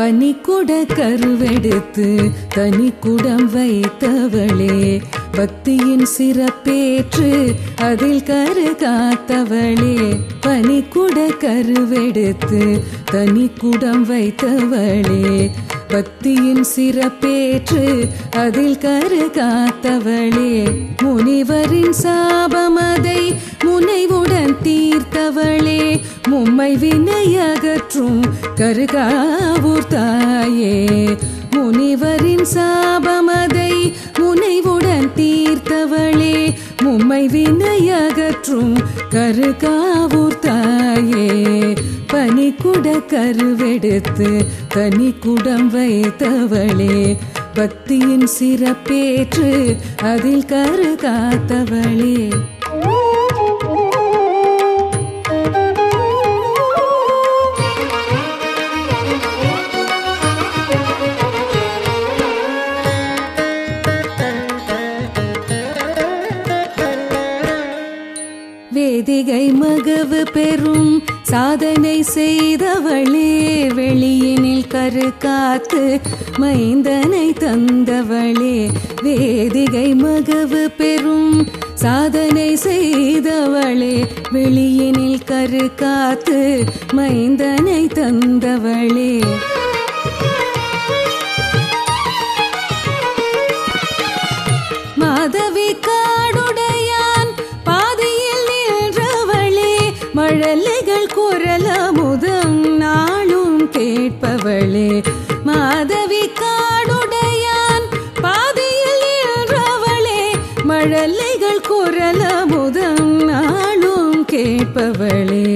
பனிக்குட கருவெடுத்து தனி குடம் வைத்தவளே பக்தியின் சிறப்பேற்று அதில் கரு காத்தவளே பனிக்குட கருவெடுத்து தனி குடம் வைத்தவளே பக்தியின் சிறப்பேற்று அதில் கரு காத்தவளே முனிவரின் சாபமதை முனைவுடன் தீர்த்தவளே மும்மை வினையகற்றும் கருகாவூர் தாயே முனிவரின் சாபமதை முனைவுடன் தீர்த்தவளே மும்மை வினையகற்றும் கருகாவூர் தாயே பனிக்குட கருவெடுத்து தனி குடம் வைத்தவளே பக்தியின் சிறப்பேற்று அதில் கரு காத்தவளே வேதிகை மகவு பெறும் சாதனை செய்தவளே வெளியினில் கரு காத்து மைந்தனை தந்தவளே வேதிகை மகவு பெறும் சாதனை செய்தவளே வெளியினில் கரு காத்து மைந்தனை தந்தவளே மாதவி காடுடையான் பாதையில் நின்றவளே மழலைகள் குரல முதம் நாளும் கேட்பவளே மாதவி காடுடையான் பாதையில் நின்றவளே மழலைகள் குரல முதம் நாளும் கேட்பவளே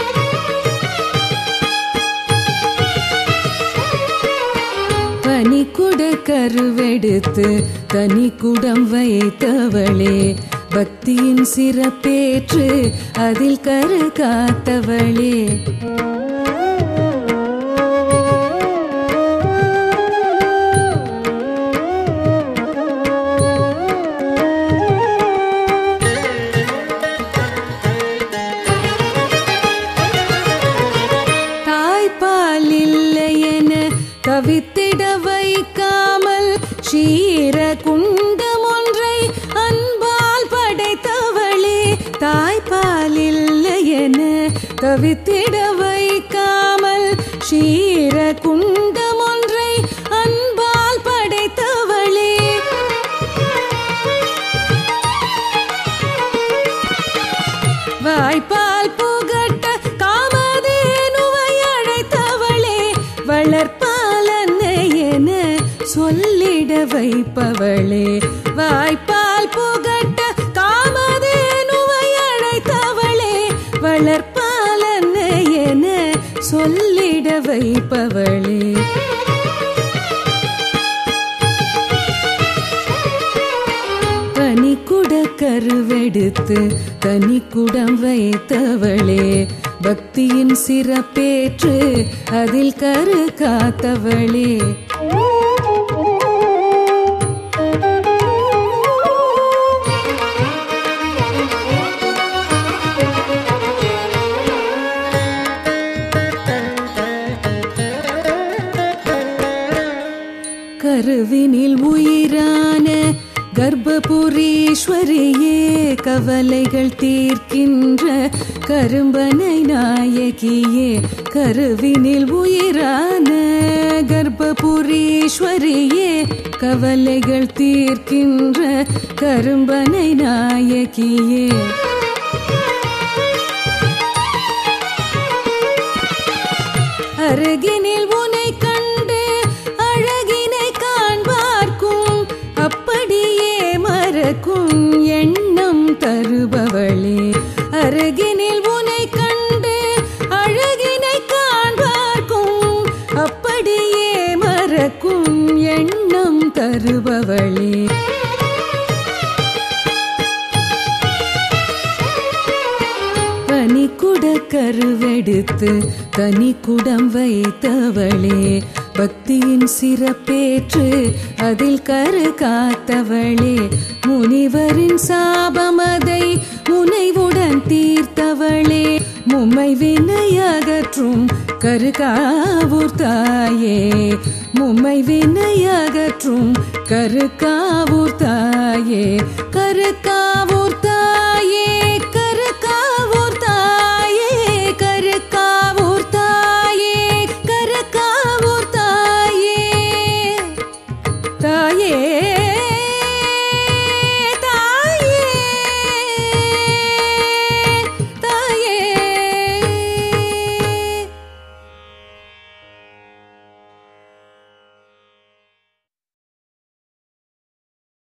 பனிக்குட கருவெடுத்து தனி குடம் வைத்தவளே பக்தியின் சிறப்பேற்று அதில் கரு காத்தவளே தாய்ப்பால் இல்லை என தவித்திட வைக்காமல் ஷீர குண்டம் ஒன்றை அன்பால் படைத்தவளே தாய்ப்பால் இல்லை என தவித்திட வைக்காமல் ஷீர குண்டம் ஒன்றை அன்பால் படைத்தவளே வாய்ப்பால் புகட்ட காமதேனுவை அழைத்தவளே வளர்ப்பால் அன்னை என சொல்லிட வைப்பவளே வாய்ப்பால் புகட்ட காமதேனுவை அழைத்தவளே வளர்ப்பால் அன்னை என சொல்லிட வைப்பவளே பனிக்குட கருவெடுத்து தனி குடம் வைத்தவளே பக்தியின் சிறப்பேற்று அதில் கரு காத்தவளே கருவினில் உயிரான கர்ப்பபுரீஸ்வரியே கவலைகள் தீர்க்கின்ற கரும்பனை நாயகியே கருவினில் உயிரான கர்ப்பபுரீஸ்வரியே கவலைகள் தீர்க்கின்ற கரும்பனை நாயகியே அருகினில் உனை கண்டு அழகினை காண்பார்க்கும் அப்படியே மறக்கும் எண்ணம் தருபவளே அருகினில் உனை கண்டு அழகினை காண்பார்க்கும் அப்படியே மறக்கும் எண்ணம் தருபவளே பனிக்குட கருவெடுத்து தனி குடம் வைத்தவளே பக்தியின் சிறப்பேற்று அதில் கரு காத்தவளே முனிவரின் சாபமதை முனைவுடன் தீர்த்தவளே மும்மை வினை அகற்றும் கருக்காவூர் தாயே மும்மை வினையகற்றும் கருக்காவூர் தாயே கருக்கா